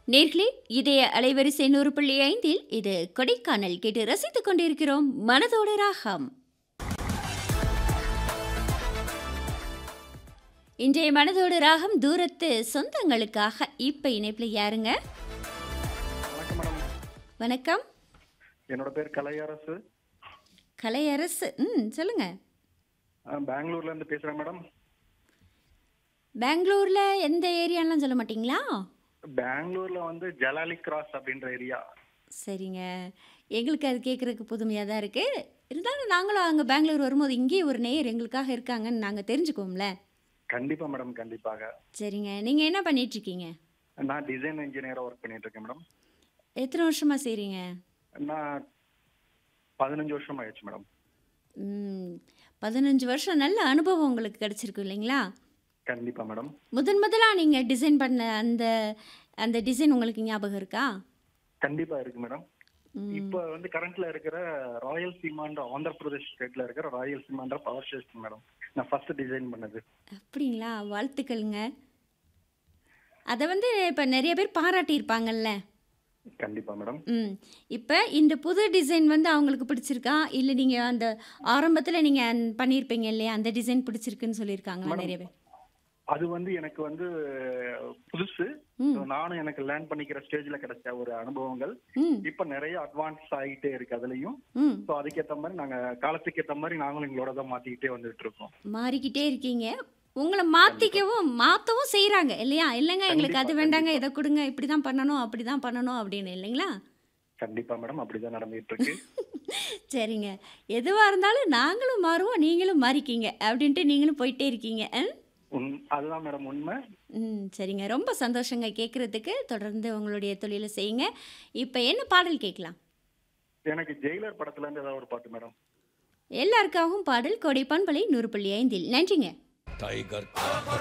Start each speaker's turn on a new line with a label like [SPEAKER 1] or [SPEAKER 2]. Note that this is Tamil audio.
[SPEAKER 1] நேர்களே இதய அலைவரிசை நூறு புள்ளி ஐந்தில் இது கொடைக்கானல் கேட்டு ரசித்துக் கொண்டிருக்கிறோம் மனதோட ராகம் இன்றைய மனதோட ராகம் தூரத்து சொந்தங்களுக்காக இப்ப இணைப்புல யாருங்க
[SPEAKER 2] வணக்கம் மேடம்
[SPEAKER 1] வணக்கம்
[SPEAKER 2] என்னோட பேர் கலையரசு
[SPEAKER 1] கலையரசு ம் சொல்லுங்க
[SPEAKER 2] அஹ் பெங்களூர்ல இருந்து பேசுறேன் மேடம்
[SPEAKER 1] பெங்களூர்ல எந்த ஏரியாலாம் சொல்ல மாட்டீங்களா
[SPEAKER 2] பெங்களூர்ல வந்து ஜலாலி கிராஸ் அப்படின்ற ஏரியா
[SPEAKER 1] சரிங்க எங்களுக்கு அது கேட்குறதுக்கு புதுமையாக தான் இருக்குது இருந்தாலும் நாங்களும் அங்கே பெங்களூர் வரும்போது இங்கேயே ஒரு நேயர் எங்களுக்காக இருக்காங்கன்னு நாங்கள் தெரிஞ்சுக்குவோம்ல
[SPEAKER 2] கண்டிப்பா மேடம் கண்டிப்பாக
[SPEAKER 1] சரிங்க நீங்கள் என்ன பண்ணிகிட்ருக்கீங்க
[SPEAKER 2] நான் டிசைன் இன்ஜினியரா ஒர்க் பண்ணிட்டு இருக்கேன் மேடம்
[SPEAKER 1] எத்தனை வருஷமாக செய்கிறீங்க
[SPEAKER 2] நான் பதினஞ்சு வருஷம் ஆயிடுச்சு மேடம்
[SPEAKER 1] பதினஞ்சு வருஷம் நல்ல அனுபவம் உங்களுக்கு கிடச்சிருக்கு இல்லைங்களா
[SPEAKER 2] கண்டிப்பா மேடம்
[SPEAKER 1] முதன் முதலாக நீங்கள் டிசைன் பண்ண அந்த அந்த டிசைன் உங்களுக்கு ஞாபகம் இருக்கா
[SPEAKER 2] கண்டிப்பா இருக்கு மேடம்
[SPEAKER 1] ம்,
[SPEAKER 2] இப்ப வந்து கரண்ட்ல இருக்கிற ராயல் சீமான்ற ஆந்திர பிரதேஷ் ஸ்டேட்ல இருக்கிற ராயல் சீமான்ற பவர் ஸ்டேஷன் மேடம் நான் ஃபர்ஸ்ட் டிசைன் பண்ணது
[SPEAKER 1] அப்படிங்களா வாழ்த்துக்கள்ங்க அதை வந்து இப்போ நிறைய பேர் பாராட்டியிருப்பாங்கல்ல
[SPEAKER 2] கண்டிப்பா மேடம்
[SPEAKER 1] ம் இப்போ இந்த புது டிசைன் வந்து அவங்களுக்கு பிடிச்சிருக்கா இல்லை நீங்கள் அந்த ஆரம்பத்தில் நீங்கள் பண்ணியிருப்பீங்க இல்லையா அந்த டிசைன் பிடிச்சிருக்குன்னு சொல்லியிருக்காங்களா
[SPEAKER 2] மேடம்,
[SPEAKER 1] நிறைய பேர்
[SPEAKER 2] அது வந்து எனக்கு வந்து புதுசு
[SPEAKER 1] ம்
[SPEAKER 2] நானும் எனக்கு லேர்ன் பண்ணிக்கிற ஸ்டேஜ்ல கிடைச்ச ஒரு அனுபவங்கள்
[SPEAKER 1] ம்
[SPEAKER 2] இப்ப நிறைய அட்வான்ஸ் ஆகிட்டே இருக்கு அதுலயும்
[SPEAKER 1] ம்
[SPEAKER 2] ஸோ அதுக்கேத்த மாதிரி நாங்க காலத்துக்கு ஏத்த மாதிரி நாங்களும் எங்களோட தான் மாத்திக்கிட்டே வந்துட்டு இருக்கோம்
[SPEAKER 1] மாறிக்கிட்டே இருக்கீங்க உங்களை மாற்றிக்கவும் மாற்றவும் செய்கிறாங்க இல்லையா இல்லைங்க எங்களுக்கு அது
[SPEAKER 2] கண்டிப்பா,
[SPEAKER 1] வேண்டாங்க
[SPEAKER 2] கண்டிப்பா.
[SPEAKER 1] இதை கொடுங்க இப்படி தான் பண்ணணும் அப்படி தான் பண்ணணும் அப்படின்னு இல்லைங்களா
[SPEAKER 2] கண்டிப்பா மேடம் அப்படிதான் நடந்துட்டு இருக்கு
[SPEAKER 1] சரிங்க எதுவாக இருந்தாலும் நாங்களும் மாறுவோம் நீங்களும் மாறிக்கிங்க அப்படின்ட்டு நீங்களும் போயிட்டே இருக்கீங்க ஆ?
[SPEAKER 2] உண்- அதுதான் மேடம் உண்மை
[SPEAKER 1] ம் சரிங்க ரொம்ப சந்தோஷங்க கேட்குறதுக்கு தொடர்ந்து உங்களுடைய தொழிலை செய்யுங்க இப்போ என்ன பாடல் கேட்கலாம்
[SPEAKER 2] எனக்கு ஜெயிலர் படத்துல இருந்து ஏதாவது ஒரு பாட்டு மேடம்
[SPEAKER 1] எல்லாருக்காகவும் பாடல் கொடைப்பான் பலை நூறு புள்ளி ஐந்தில் நன்றிங்க
[SPEAKER 3] टाइगर